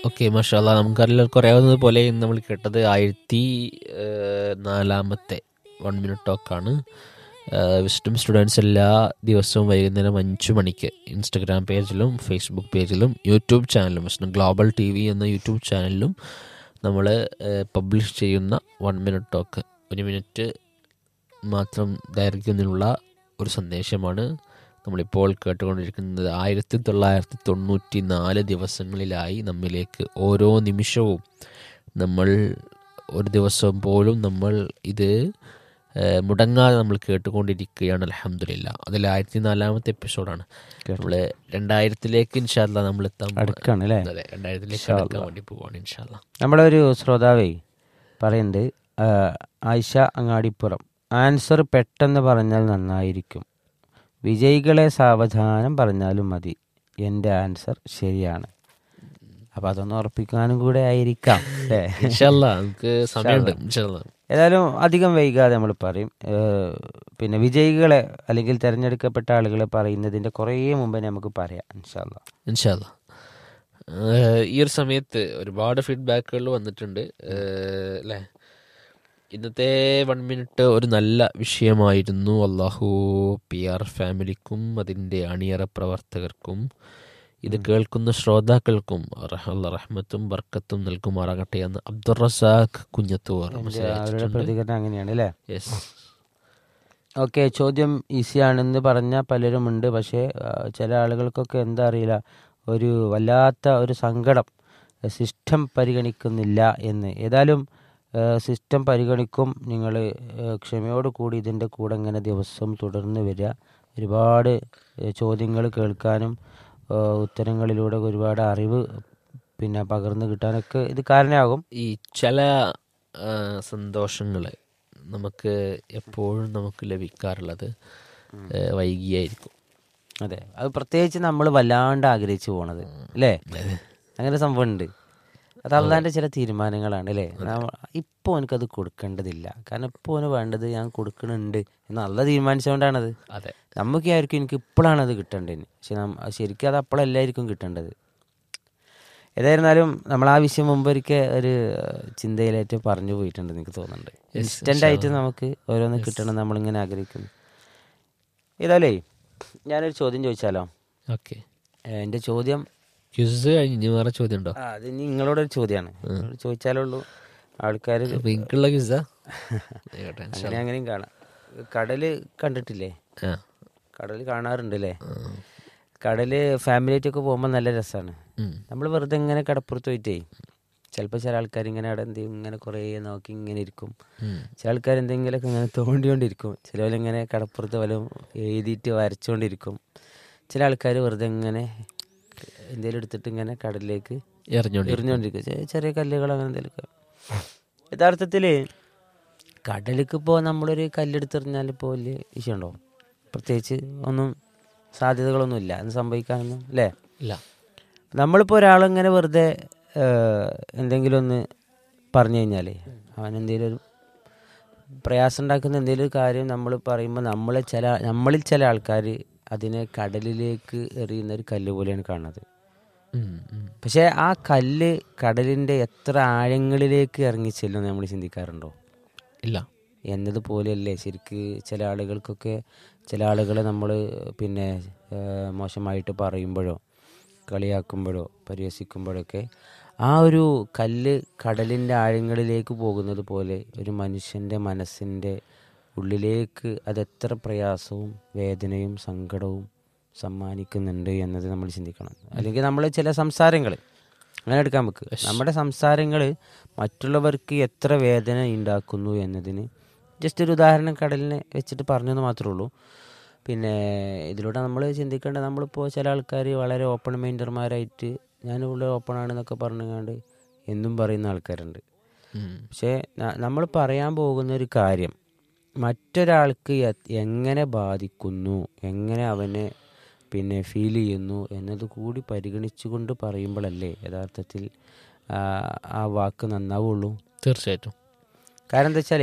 Okay മഷാല്ല നമുക്കെല്ലാവർക്കും അറിയാവുന്നത് പോലെ ഇന്ന് നമ്മൾ കേട്ടത് ആയിരത്തി ഏഹ്, നാലാമത്തെ വൺ മിനിറ്റ് ടോക്കാണ് വിസ്ഡം സ്റ്റുഡൻസ് എല്ലാ ദിവസവും വൈകുന്നേരം അഞ്ച് മണിക്ക് ഇൻസ്റ്റഗ്രാം പേജിലും ഫേസ്ബുക്ക് പേജിലും യൂട്യൂബ് ചാനലും വിസ്ഡം ഗ്ലോബൽ ടി വി എന്ന യൂട്യൂബ് ചാനലിലും നമ്മൾ പബ്ലിഷ് ചെയ്യുന്ന വൺ മിനിറ്റ് ടോക്ക് ഒരു മിനിറ്റ് മാത്രം ദൈർഘ്യത്തിലുള്ള ഒരു സന്ദേശമാണ് നമ്മളിപ്പോൾ കേട്ടുകൊണ്ടിരിക്കുന്നത് ആയിരത്തി തൊള്ളായിരത്തി തൊണ്ണൂറ്റി നാല് ദിവസങ്ങളിലായി നമ്മിലേക്ക് ഓരോ നിമിഷവും നമ്മൾ ഒരു ദിവസം പോലും നമ്മൾ ഇത് ഏഹ്, മുടങ്ങാതെ നമ്മൾ കേട്ടുകൊണ്ടിരിക്കുകയാണ് അലഹമില്ല അതിൽ ആയിരത്തി നാലാമത്തെ എപ്പിസോഡാണ് നമ്മൾ രണ്ടായിരത്തിലേക്ക് ഇൻഷാല്ല നമ്മൾ എത്താൻ അടുക്കാണ് അല്ലേ അതെ രണ്ടായിരത്തിലേക്ക് അടുക്കാൻ വേണ്ടി പോവാണ് ഇൻഷാല്ല നമ്മുടെ ഒരു ശ്രോതാവേ പറയുന്നുണ്ട് ആ, ആയിഷ അങ്ങാടിപ്പുറം ആൻസർ പെട്ടെന്ന് പറഞ്ഞാൽ നന്നായിരിക്കും വിജയികളെ സാവധാനം പറഞ്ഞാലും മതി എൻ്റെ ആൻസർ ശരിയാണ് അപ്പം അതൊന്ന് ഉറപ്പിക്കാനും കൂടെ ആയിരിക്കാം അല്ലേ ഇൻഷാല്ല നമുക്ക് സമയമുണ്ട് ഇൻഷാല്ല ഏതായാലും അധികം വൈകാതെ നമ്മൾ പറയും ഏഹ്, പിന്നെ വിജയികളെ അല്ലെങ്കിൽ തിരഞ്ഞെടുക്കപ്പെട്ട ആളുകളെ പറയുന്നതിൻ്റെ കുറേ മുമ്പേ നമുക്ക് പറയാം ഇൻഷാല്ല ഇൻഷാല്ല ഈ ഒരു സമയത്ത് ഒരുപാട് ഫീഡ്ബാക്കുകൾ വന്നിട്ടുണ്ട് ഏഹ് അല്ലേ ഇന്നത്തെ വൺ മിനിറ്റ് ഒരു നല്ല വിഷയമായിരുന്നു അള്ളാഹു പി ആർ ഫാമിലിക്കും അതിൻ്റെ അണിയറ പ്രവർത്തകർക്കും ഇത് കേൾക്കുന്ന ശ്രോതാക്കൾക്കും റഹ- അല്ലാ റഹ്മത്തും ബർക്കത്തും നൽകുമാറാകട്ടെ എന്ന് അബ്ദുൾ റസാഖ് കുഞ്ഞത്തൂർ അവരുടെ പ്രതികരണം അങ്ങനെയാണ് അല്ലേ യെസ് ഓക്കെ ചോദ്യം ഈസിയാണെന്ന് പറഞ്ഞ പലരുമുണ്ട് പക്ഷേ ആ, ചില ആളുകൾക്കൊക്കെ എന്താ അറിയില്ല ഒരു വല്ലാത്ത ഒരു സങ്കടം സിസ്റ്റം പരിഗണിക്കുന്നില്ല എന്ന് ഏതായാലും സിസ്റ്റം പരിഗണിക്കും നിങ്ങൾ ക്ഷമയോട് കൂടി ഇതിൻ്റെ കൂടെ ഇങ്ങനെ ദിവസം തുടർന്ന് വരിക ഒരുപാട് ചോദ്യങ്ങൾ കേൾക്കാനും ആ, ഉത്തരങ്ങളിലൂടെ ഒരുപാട് അറിവ് പിന്നെ പകർന്നു കിട്ടാനൊക്കെ ഇത് കാരണമാകും ഈ ചില സന്തോഷങ്ങൾ നമുക്ക് എപ്പോഴും നമുക്ക് ലഭിക്കാറുള്ളത് ഏഹ് വൈകിയായിരിക്കും അതെ അത് പ്രത്യേകിച്ച് നമ്മൾ വല്ലാണ്ട് ആഗ്രഹിച്ചു പോണത് അല്ലേ അങ്ങനെ സംഭവം ഉണ്ട് അത് അള്ളാൻ്റെ ചില തീരുമാനങ്ങളാണ് അല്ലേ ഇപ്പോൾ എനിക്കത് കൊടുക്കേണ്ടതില്ല കാരണം ഇപ്പോൾ അവന് വേണ്ടത് ഞാൻ കൊടുക്കണുണ്ട് എന്ന് നല്ല തീരുമാനിച്ചുകൊണ്ടാണത് അതെ നമുക്ക് ആയിരിക്കും എനിക്ക് ഇപ്പോഴാണ് അത് കിട്ടേണ്ടത് പക്ഷെ നം- ശരിക്കും അത് അപ്പോഴല്ലായിരിക്കും കിട്ടേണ്ടത് ഏതായിരുന്നാലും നമ്മൾ ആ വിഷയം മുമ്പ് ഒരിക്കൽ ഒരു ചിന്തയിലേറ്റ് പറഞ്ഞു പോയിട്ടുണ്ടെന്ന് എനിക്ക് തോന്നുന്നുണ്ട് ഇൻസ്റ്റന്റ് ആയിട്ട് നമുക്ക് ഓരോന്ന് കിട്ടണം നമ്മളിങ്ങനെ ആഗ്രഹിക്കുന്നു ഏതായാലേ ഞാനൊരു ചോദ്യം ചോദിച്ചാലോ ഓക്കെ ഏ, എൻ്റെ ചോദ്യം ക്യൂസ് കഴിഞ്ഞ് ഇനി വേറെ ചോദ്യം ഉണ്ടോ ആ അത് ഇനി നിങ്ങളോടൊരു ചോദ്യമാണ് നിങ്ങളോട് ചോദിച്ചാലേ ഉള്ളൂ ആൾക്കാർ അപ്പൊ എനിക്കുള്ള ക്യൂസാ അങ്ങനെ അങ്ങനെയും കാണാം കടല് കണ്ടിട്ടില്ലേ ആ കടൽ കാണാറുണ്ട് അല്ലേ കടല് ഫാമിലി ആയിട്ടൊക്കെ പോകുമ്പോൾ നല്ല രസമാണ് ഉം. നമ്മൾ വെറുതെ ഇങ്ങനെ കടപ്പുറത്ത് പോയിട്ടേ ചിലപ്പോൾ ചില ആൾക്കാർ ഇങ്ങനെ അവിടെ എന്ത് ചെയ്യും ഇങ്ങനെ കുറേ നോക്കി ഇങ്ങനെ ഇരിക്കും ഉം. ചില ആൾക്കാർ എന്തെങ്കിലുമൊക്കെ ഇങ്ങനെ തോണ്ടിക്കൊണ്ടിരിക്കും ചിലവരിങ്ങനെ കടപ്പുറത്ത് വല്ലതും എഴുതിയിട്ട് വരച്ചുകൊണ്ടിരിക്കും ചില ആൾക്കാർ വെറുതെ ഇങ്ങനെ എന്തെങ്കിലും എടുത്തിട്ട് ഇങ്ങനെ കടലിലേക്ക് എറിഞ്ഞോണ്ടി എറിഞ്ഞുകൊണ്ടിരിക്കും ചെ- ചെറിയ കല്ലുകൾ അങ്ങനെ എന്തെങ്കിലുമൊക്കെ യഥാർത്ഥത്തിൽ കടലിലേക്ക് ഇപ്പോൾ നമ്മളൊരു കല്ലെടുത്തെറിഞ്ഞാൽ ഇപ്പോൾ വലിയ വിഷയമുണ്ടോ പ്രത്യേകിച്ച് ഒന്നും സാധ്യതകളൊന്നും ഇല്ല എന്ന് സംഭവിക്കാനൊന്നും അല്ലേ ഇല്ല നമ്മളിപ്പോൾ ഒരാളിങ്ങനെ വെറുതെ ഏഹ്, എന്തെങ്കിലും ഒന്ന് പറഞ്ഞു കഴിഞ്ഞാൽ അവൻ എന്തെങ്കിലും ഒരു പ്രയാസം ഉണ്ടാക്കുന്ന എന്തെങ്കിലും ഒരു കാര്യം നമ്മൾ പറയുമ്പോൾ നമ്മളെ ചില നമ്മളിൽ ചില ആൾക്കാർ അതിനെ കടലിലേക്ക് എറിയുന്ന ഒരു കല്ല് പോലെയാണ് കാണുന്നത് ഉം, ഉം. പക്ഷേ ആ കല്ല് കടലിൻ്റെ എത്ര ആഴങ്ങളിലേക്ക് ഇറങ്ങി ചെല്ലുമെന്ന് നമ്മൾ ചിന്തിക്കാറുണ്ടോ ഇല്ല എന്നതുപോലെയല്ലേ ശരിക്ക് ചില ആളുകൾക്കൊക്കെ ചില ആളുകളെ നമ്മൾ പിന്നെ ഏഹ്, മോശമായിട്ട് പറയുമ്പോഴോ കളിയാക്കുമ്പോഴോ പരിഹസിക്കുമ്പോഴൊക്കെ ആ ഒരു കല്ല് കടലിൻ്റെ ആഴങ്ങളിലേക്ക് പോകുന്നത് പോലെ ഒരു മനുഷ്യൻ്റെ മനസ്സിൻ്റെ ഉള്ളിലേക്ക് അതെത്ര പ്രയാസവും വേദനയും സങ്കടവും സമ്മാനിക്കുന്നുണ്ട് എന്നത് നമ്മൾ ചിന്തിക്കണം അല്ലെങ്കിൽ നമ്മൾ ചില സംസാരങ്ങൾ അങ്ങനെ എടുക്കാൻ നമുക്ക് നമ്മുടെ സംസാരങ്ങൾ മറ്റുള്ളവർക്ക് എത്ര വേദന ഉണ്ടാക്കുന്നു എന്നതിന് ജസ്റ്റ് ഒരു ഉദാഹരണം കടലിനെ വെച്ചിട്ട് പറഞ്ഞെന്ന് മാത്രമേ ഉള്ളൂ പിന്നെ ഇതിലൂടെ നമ്മൾ ചിന്തിക്കേണ്ടത് നമ്മളിപ്പോൾ ചില ആൾക്കാർ വളരെ ഓപ്പൺ മൈൻഡർമാരായിട്ട് ഞാൻ ഇവിടെ ഓപ്പൺ ആണെന്നൊക്കെ പറഞ്ഞുകൊണ്ട് എന്നും പറയുന്ന ആൾക്കാരുണ്ട് ഉം. പക്ഷേ ന- നമ്മൾ പറയാൻ പോകുന്ന ഒരു കാര്യം മറ്റൊരാൾക്ക് എ- എങ്ങനെ ബാധിക്കുന്നു എങ്ങനെ അവനെ പിന്നെ ഫീൽ ചെയ്യുന്നു എന്നത് കൂടി പരിഗണിച്ചുകൊണ്ട് പറയുമ്പോഴല്ലേ യഥാർത്ഥത്തിൽ ആ, ആ വാക്ക് നന്നാവുള്ളൂ തീർച്ചയായിട്ടും കാരണം എന്താ വെച്ചാൽ